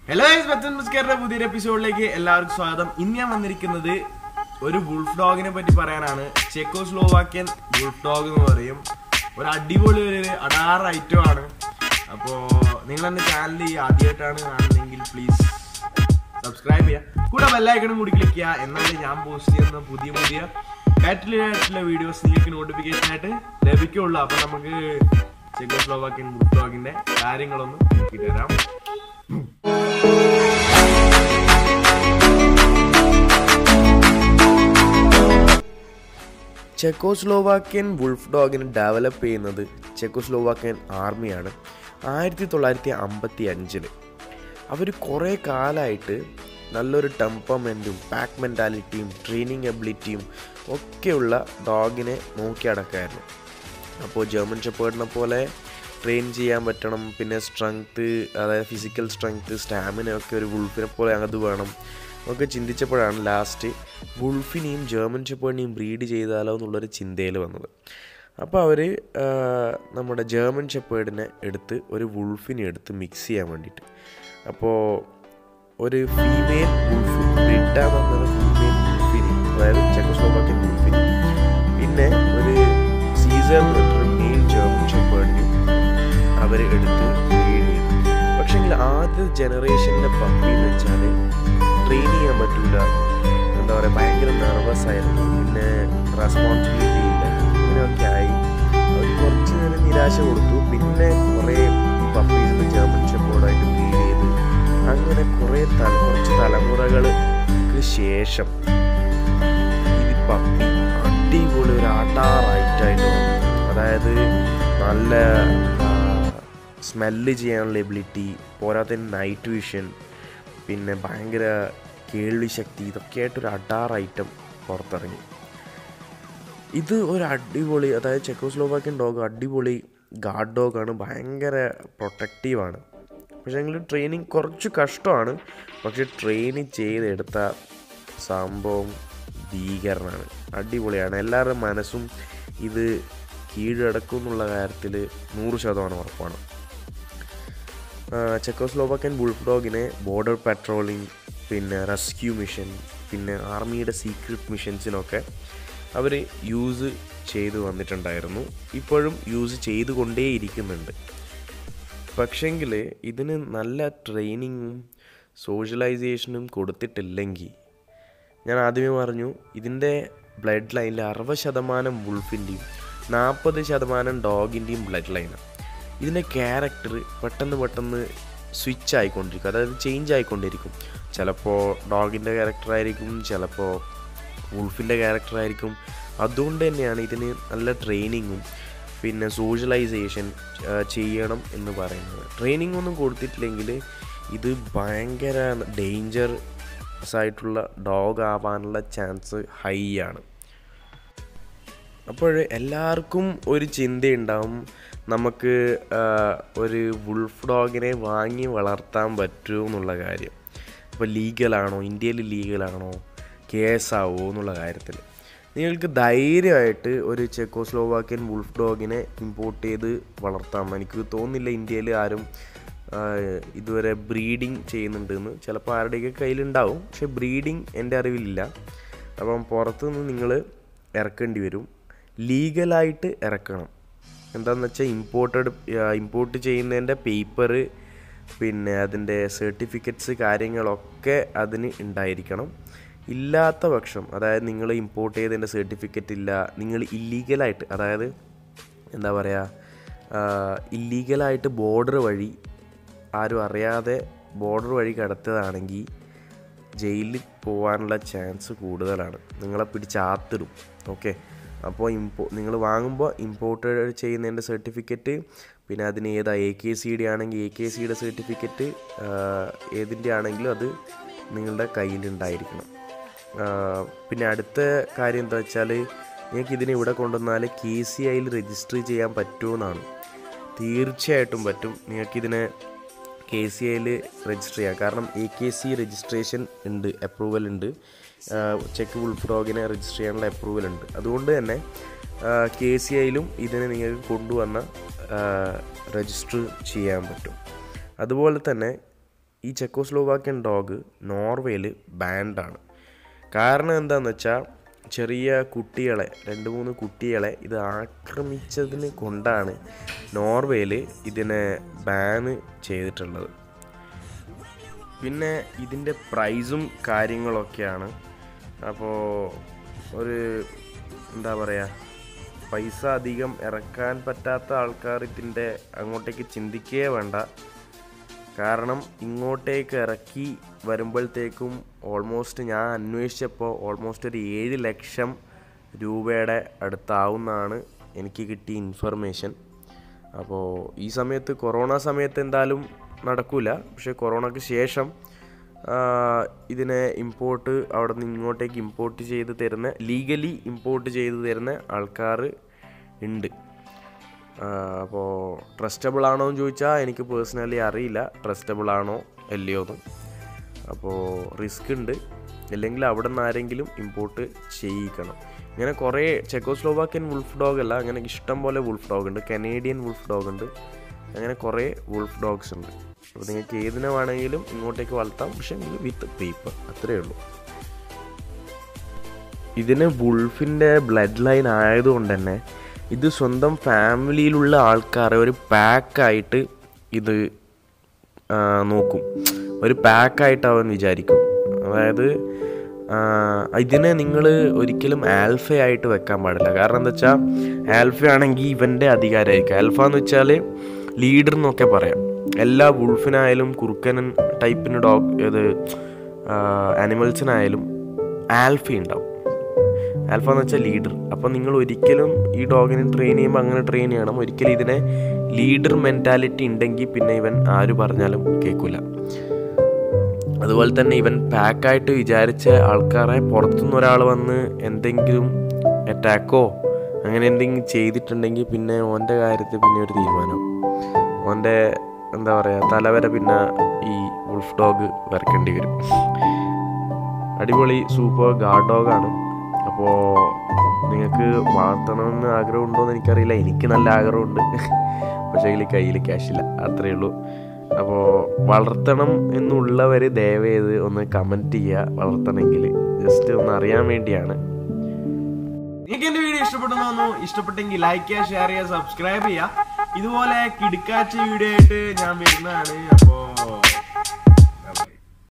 hello Bachchan മുസ്കറിന്റെ പുതിയൊരു എപ്പിസോഡിലേക്ക് എല്ലാവർക്കും സ്വാഗതം ഇന്ന് ഞാൻ വന്നിരിക്കുന്നത് ഒരു വുൾഫ് ഡോഗിനെ പറ്റി പറയാനാണ് ചെക്കോ സ്ലോവാക്യൻ വുൾഫ് ഡോഗ് എന്ന് പറയും ഒരു അടിപൊളി ഒരു അടാറ് ഐറ്റം ആണ് അപ്പോ നിങ്ങൾ എന്റെ ചാനൽ ഈ ആദ്യമായിട്ടാണ് കാണുന്നതെങ്കിൽ പ്ലീസ് സബ്സ്ക്രൈബ് ചെയ്യുക കൂടെ ബെല്ലൈക്കണും കൂടി ക്ലിക്ക് ചെയ്യുക എന്നാലേ ഞാൻ പോസ്റ്റ് ചെയ്യുന്ന പുതിയ പുതിയ കാറ്റലായിട്ടുള്ള വീഡിയോസ് നിങ്ങൾക്ക് നോട്ടിഫിക്കേഷൻ ആയിട്ട് ലഭിക്കുള്ളൂ അപ്പൊ നമുക്ക് ചെക്കോ സ്ലോവാക്യൻ വുൾഫ് ഡോഗിന്റെ കാര്യങ്ങളൊന്ന് നോക്കിയിട്ട് തരാം ചെക്കോസ്ലോവാക്യൻ വുൾഫ് ഡോഗിനെ ഡെവലപ്പ് ചെയ്യുന്നത് ചെക്കോസ്ലോവാക്യൻ ആർമിയാണ് ആയിരത്തി തൊള്ളായിരത്തി അമ്പത്തി അഞ്ചില് അവർ കുറേ കാലമായിട്ട് നല്ലൊരു ടെമ്പർമെൻറ്റും പാക്ക് മെൻറ്റാലിറ്റിയും ട്രെയിനിങ് എബിലിറ്റിയും ഒക്കെയുള്ള ഡോഗിനെ നോക്കി അടക്കായിരുന്നു അപ്പോൾ ജർമ്മൻ ഷെപ്പേർഡിനെ പോലെ ട്രെയിൻ ചെയ്യാൻ പറ്റണം പിന്നെ സ്ട്രെങ്ത്ത് അതായത് ഫിസിക്കൽ സ്ട്രെങ്ത്ത് സ്റ്റാമിന ഒക്കെ ഒരു വുൾഫിനെ പോലെ അത് വേണം ഒക്കെ ചിന്തിച്ചപ്പോഴാണ് ലാസ്റ്റ് വുൾഫിനെയും ജർമ്മൻ ഷെപ്പേർഡിനെയും ബ്രീഡ് ചെയ്താലോ എന്നുള്ളൊരു ചിന്തയിൽ വന്നത് അപ്പോൾ അവർ നമ്മുടെ ജർമ്മൻ ഷെപ്പേർഡിനെ എടുത്ത് ഒരു വുൾഫിനെ എടുത്ത് മിക്സ് ചെയ്യാൻ വേണ്ടിയിട്ട് അപ്പോൾ ഒരു ഫീമെയിൽ വുൾഫ് ബ്രിഡ എന്നൊരു ഫീമെയിൽ വുൾഫിനെ അതായത് ചെക്കോസ്ലോവാക്യൻ വുൾഫിനെ പിന്നെ ഒരു സീസർ മെയിൽ ജർമ്മൻ ഷെപ്പേർഡിനെ അവർ എടുത്ത് ബ്രീഡ് ചെയ്തു പക്ഷേങ്കിൽ ആദ്യ ജനറേഷനിലെ പപ്പി എന്ന് വെച്ചാൽ ട്രെയിൻ ചെയ്യാൻ പറ്റൂല എന്താ പറയുക ഭയങ്കര നെർവസ് ആയിരുന്നു പിന്നെ റെസ്പോൺസിബിലിറ്റി ഇല്ല ഇങ്ങനെയൊക്കെ ആയി അവർ കുറച്ച് നേരം നിരാശ കൊടുത്തു പിന്നെ കുറേ പപ്പീസ് ജർമ്മൻ ഷെപ്പോർഡായിട്ട് ബ്രീഡ് ചെയ്ത് അങ്ങനെ കുറേ തല കുറച്ച് തലമുറകൾക്ക് ശേഷം ഇത് പപ്പി അടിപൊളി ഒരു ആട്ടാറായിട്ടായിട്ട് വന്നു അതായത് നല്ല സ്മെല്ല് ചെയ്യാനുള്ള എബിലിറ്റി പോരാത്തതിന് നൈറ്റ് വിഷൻ പിന്നെ ഭയങ്കര കേൾവി ശക്തി ഇതൊക്കെയായിട്ടൊരു അഡാർ ഐറ്റം പുറത്തിറങ്ങി ഇത് ഒരു അടിപൊളി അതായത് ചെക്കോസ്ലോവാക്യൻ ഡോഗ് അടിപൊളി ഗാർഡ് ഡോഗാണ് ഭയങ്കര പ്രൊട്ടക്റ്റീവാണ് പക്ഷേ എങ്കിൽ ട്രെയിനിങ് കുറച്ച് കഷ്ടമാണ് പക്ഷെ ട്രെയിനിങ് ചെയ്തെടുത്ത സംഭവം ഭീകരനാണ് അടിപൊളിയാണ് എല്ലാവരുടെയും മനസ്സും ഇത് കീഴടക്കും എന്നുള്ള കാര്യത്തിൽ നൂറ് ശതമാനം ഉറപ്പാണ് ചെക്കോസ്ലോവാക്യൻ വുൾഫ് ഡോഗിനെ ബോർഡർ പെട്രോളിംഗ് പിന്നെ റെസ്ക്യൂ മിഷൻ പിന്നെ ആർമിയുടെ സീക്രട്ട് മിഷൻസിനൊക്കെ അവർ യൂസ് ചെയ്തു വന്നിട്ടുണ്ടായിരുന്നു ഇപ്പോഴും യൂസ് ചെയ്തുകൊണ്ടേയിരിക്കുന്നുണ്ട് പക്ഷെങ്കിൽ ഇതിന് നല്ല ട്രെയിനിങ്ങും സോഷ്യലൈസേഷനും കൊടുത്തിട്ടില്ലെങ്കിൽ ഞാൻ ആദ്യമേ പറഞ്ഞു ഇതിൻ്റെ ബ്ലഡ് ലൈനിൽ അറുപത് ശതമാനം വുൾഫിൻ്റെയും നാൽപ്പത് ശതമാനം ഡോഗിൻ്റെയും ബ്ലഡ് ലൈനാണ് ഇതിൻ്റെ ക്യാരക്ടർ പെട്ടെന്ന് പെട്ടെന്ന് സ്വിച്ച് ആയിക്കൊണ്ടിരിക്കും അതായത് ചേഞ്ച് ആയിക്കൊണ്ടിരിക്കും ചിലപ്പോൾ ഡോഗിൻ്റെ ക്യാരക്ടറായിരിക്കും ചിലപ്പോൾ വുൾഫിൻ്റെ ക്യാരക്ടറായിരിക്കും അതുകൊണ്ട് തന്നെയാണ് ഇതിന് നല്ല ട്രെയിനിങ്ങും പിന്നെ സോഷ്യലൈസേഷൻ ചെയ്യണം എന്ന് പറയുന്നത് ട്രെയിനിങ് ഒന്നും കൊടുത്തിട്ടില്ലെങ്കിൽ ഇത് ഭയങ്കര ഡേഞ്ചറസ് ആയിട്ടുള്ള ഡോഗ് ആവാനുള്ള ചാൻസ് ഹൈ ആണ് അപ്പോൾ എല്ലാവർക്കും ഒരു ചിന്തയുണ്ടാവും നമുക്ക് ഒരു വുൾഫ് ഡോഗിനെ വാങ്ങി വളർത്താൻ പറ്റുമോ എന്നുള്ള കാര്യം അപ്പോൾ ലീഗലാണോ ഇന്ത്യയിൽ ലീഗലാണോ കേസാവോ എന്നുള്ള കാര്യത്തിൽ നിങ്ങൾക്ക് ധൈര്യമായിട്ട് ഒരു ചെക്കോസ്ലോവാക്യൻ വുൾഫ് ഡോഗിനെ ഇമ്പോർട്ട് ചെയ്ത് വളർത്താം എനിക്ക് തോന്നുന്നില്ല ഇന്ത്യയിൽ ആരും ഇതുവരെ ബ്രീഡിങ് ചെയ്യുന്നുണ്ടെന്ന് ചിലപ്പോൾ ആരുടെയൊക്കെ കയ്യിലുണ്ടാവും പക്ഷെ ബ്രീഡിങ് എൻ്റെ അറിവിലില്ല അപ്പം പുറത്തുനിന്ന് നിങ്ങൾ ഇറക്കേണ്ടി വരും ലീഗലായിട്ട് ഇറക്കണം എന്താണെന്ന് വെച്ചാൽ ഇമ്പോർട്ടഡ് ഇമ്പോർട്ട് ചെയ്യുന്നതിൻ്റെ പേപ്പർ പിന്നെ അതിൻ്റെ സർട്ടിഫിക്കറ്റ്സ് കാര്യങ്ങളൊക്കെ അതിന് ഉണ്ടായിരിക്കണം ഇല്ലാത്ത പക്ഷം അതായത് നിങ്ങൾ ഇമ്പോർട്ട് ചെയ്തതിൻ്റെ സർട്ടിഫിക്കറ്റ് ഇല്ല നിങ്ങൾ ഇല്ലീഗലായിട്ട് അതായത് എന്താ പറയുക ഇല്ലീഗലായിട്ട് ബോർഡർ വഴി ആരും അറിയാതെ ബോർഡർ വഴി കടത്തിയതാണെങ്കിൽ ജയിലിൽ പോകാനുള്ള ചാൻസ് കൂടുതലാണ് നിങ്ങളെ പിടിച്ചാത്തിടും ഓക്കെ അപ്പോൾ ഇമ്പോ നിങ്ങൾ വാങ്ങുമ്പോൾ ഇമ്പോർട്ട് ചെയ്യുന്നതിൻ്റെ സർട്ടിഫിക്കറ്റ് പിന്നെ അതിന് ഏതാ എ കെ സി ഡി ആണെങ്കിൽ എ കെ സിയുടെ സർട്ടിഫിക്കറ്റ് ഏതിൻ്റെ ആണെങ്കിലും അത് നിങ്ങളുടെ കയ്യിലുണ്ടായിരിക്കണം പിന്നെ അടുത്ത കാര്യം എന്താ വെച്ചാൽ നിങ്ങൾക്ക് ഇതിനെ ഇവിടെ കൊണ്ടുവന്നാൽ കെ സി ഐയിൽ രജിസ്റ്റർ ചെയ്യാൻ പറ്റുമെന്നാണ് തീർച്ചയായിട്ടും പറ്റും നിങ്ങൾക്കിതിനെ കെ സി ഐയിൽ രജിസ്റ്റർ ചെയ്യാം കാരണം എ കെ സി രജിസ്ട്രേഷൻ ഉണ്ട് അപ്രൂവൽ ഉണ്ട് ചെക്ക് വുൾഫ് ഡോഗിനെ രജിസ്റ്റർ ചെയ്യാനുള്ള അപ്രൂവൽ ഉണ്ട് അതുകൊണ്ട് തന്നെ കെ സി ഐയിലും ഇതിനെ നിങ്ങൾക്ക് കൊണ്ടുവന്ന രജിസ്റ്റർ ചെയ്യാൻ പറ്റും അതുപോലെ തന്നെ ഈ ചെക്കോസ്ലോവാക്യൻ ഡോഗ് നോർവേയിൽ ബാൻഡാണ് കാരണം എന്താണെന്ന് വെച്ചാൽ ചെറിയ കുട്ടികളെ രണ്ട് മൂന്ന് കുട്ടികളെ ഇത് ആക്രമിച്ചതിന് കൊണ്ടാണ് നോർവേയിൽ ഇതിനെ ബാന് ചെയ്തിട്ടുള്ളത് പിന്നെ ഇതിൻ്റെ പ്രൈസും കാര്യങ്ങളൊക്കെയാണ് അപ്പോൾ ഒരു എന്താ പറയുക പൈസ അധികം ഇറക്കാൻ പറ്റാത്ത ആൾക്കാർ ഇതിൻ്റെ അങ്ങോട്ടേക്ക് ചിന്തിക്കുകയേ വേണ്ട കാരണം ഇങ്ങോട്ടേക്ക് ഇറക്കി വരുമ്പോഴത്തേക്കും ഓൾമോസ്റ്റ് ഞാൻ അന്വേഷിച്ചപ്പോൾ ഓൾമോസ്റ്റ് ഒരു ഏഴ് ലക്ഷം രൂപയുടെ അടുത്താവുന്നതാണ് എനിക്ക് കിട്ടിയ ഇൻഫർമേഷൻ അപ്പോൾ ഈ സമയത്ത് കൊറോണ സമയത്ത് എന്തായാലും നടക്കില്ല പക്ഷേ കൊറോണയ്ക്ക് ശേഷം ആ, ഇതിനെ ഇമ്പോർട്ട് അവിടെ നിന്ന് ഇങ്ങോട്ടേക്ക് ഇമ്പോർട്ട് ചെയ്ത് തരുന്ന ലീഗലി ഇമ്പോർട്ട് ചെയ്ത് തരുന്ന ആൾക്കാർ ഉണ്ട് അപ്പോൾ ട്രസ്റ്റബിൾ ആണോ എന്ന് ചോദിച്ചാൽ എനിക്ക് പേഴ്സണലി അറിയില്ല ട്രസ്റ്റബിൾ ആണോ അല്ലയോ എന്ന് അപ്പോൾ റിസ്ക് ഉണ്ട് അല്ലെങ്കിൽ അവിടെ നിന്ന് ആരെങ്കിലും ഇമ്പോർട്ട് ചെയ്യിക്കണം ഇങ്ങനെ കുറേ ചെക്കോസ്ലോവാക്യൻ വുൾഫ് ഡോഗ് അല്ല അങ്ങനെ ഇഷ്ടം പോലെ വുൾഫ് ഡോഗ് ഉണ്ട് കനേഡിയൻ വുൾഫ് ഡോഗ് ഉണ്ട് അങ്ങനെ കുറേ വുൾഫ് ഡോഗ്സ് ഉണ്ട് അപ്പോൾ നിങ്ങൾക്ക് ഏതിനെ വേണമെങ്കിലും ഇങ്ങോട്ടേക്ക് വളർത്താം പക്ഷേ വിത്ത് പേപ്പർ അത്രയേ ഉള്ളൂ ഇതിന് വുൾഫിൻ്റെ ബ്ലഡ് ലൈൻ ആയതുകൊണ്ട് തന്നെ ഇത് സ്വന്തം ഫാമിലിയിലുള്ള ആൾക്കാരെ ഒരു പാക്കായിട്ട് ഇത് ആ, നോക്കും ഒരു പാക്കായിട്ട് അവൻ വിചാരിക്കും അതായത് ആ, ഇതിനെ നിങ്ങൾ ഒരിക്കലും ആൽഫ ആയിട്ട് വെക്കാൻ പാടില്ല കാരണം എന്താ വെച്ചാൽ ആൽഫ ആണെങ്കിൽ ഇവൻ്റെ അധികാരമായിരിക്കും ആൽഫ എന്ന് വെച്ചാൽ ലീഡർ എന്നൊക്കെ പറയാം എല്ലാ വുൾഫിനായാലും കുറുക്കനൻ ടൈപ്പിന് ഡോഗ് ഇത് ആനിമൽസിനായാലും ആൽഫ ഉണ്ടാവും ആൽഫ എന്ന് വെച്ചാൽ ലീഡർ അപ്പോൾ നിങ്ങൾ ഒരിക്കലും ഈ ഡോഗിനെ ട്രെയിൻ ചെയ്യുമ്പോൾ അങ്ങനെ ട്രെയിൻ ചെയ്യണം ഒരിക്കലും ഇതിനെ ലീഡർ മെൻറ്റാലിറ്റി ഉണ്ടെങ്കിൽ പിന്നെ ഇവൻ ആര് പറഞ്ഞാലും കേൾക്കില്ല അതുപോലെ തന്നെ ഇവൻ പാക്കായിട്ട് വിചാരിച്ച ആൾക്കാരെ പുറത്തുനിന്ന് ഒരാൾ വന്ന് എന്തെങ്കിലും അറ്റാക്കോ അങ്ങനെ എന്തെങ്കിലും ചെയ്തിട്ടുണ്ടെങ്കിൽ പിന്നെ ഓൻ്റെ കാര്യത്തിൽ പിന്നെ ഒരു തീരുമാനം ഓൻ്റെ എന്താ പറയുക തലവര പിന്നെ ഈ വുൾഫ് ഡോഗ് വരക്കേണ്ടി വരും അടിപൊളി സൂപ്പർ ഗാർഡ് ഡോഗാണ് അപ്പോൾ നിങ്ങൾക്ക് വളർത്തണമെന്ന് ആഗ്രഹമുണ്ടോ എന്ന് എനിക്കറിയില്ല എനിക്ക് നല്ല ആഗ്രഹമുണ്ട് പക്ഷേ ഇതിൽ കയ്യിൽ ക്യാഷില്ല അത്രയേ ഉള്ളൂ അപ്പോൾ വളർത്തണം എന്നുള്ളവർ ദയവേത് ഒന്ന് കമൻറ്റ് ചെയ്യുക വളർത്തണമെങ്കിൽ ജസ്റ്റ് ഒന്ന് അറിയാൻ വേണ്ടിയാണ് നിങ്ങൾക്ക് എന്റെ വീഡിയോ ഇഷ്ടപ്പെട്ടെന്ന് തോന്നുന്നു ഇഷ്ടപ്പെട്ടെങ്കിൽ ലൈക്ക് ചെയ്യുക ഷെയർ ചെയ്യുക സബ്സ്ക്രൈബ് ചെയ്യുക ഇതുപോലെ കിടുക്കാച്ച വീഡിയോ ആയിട്ട് ഞാൻ വരുന്നതാണ്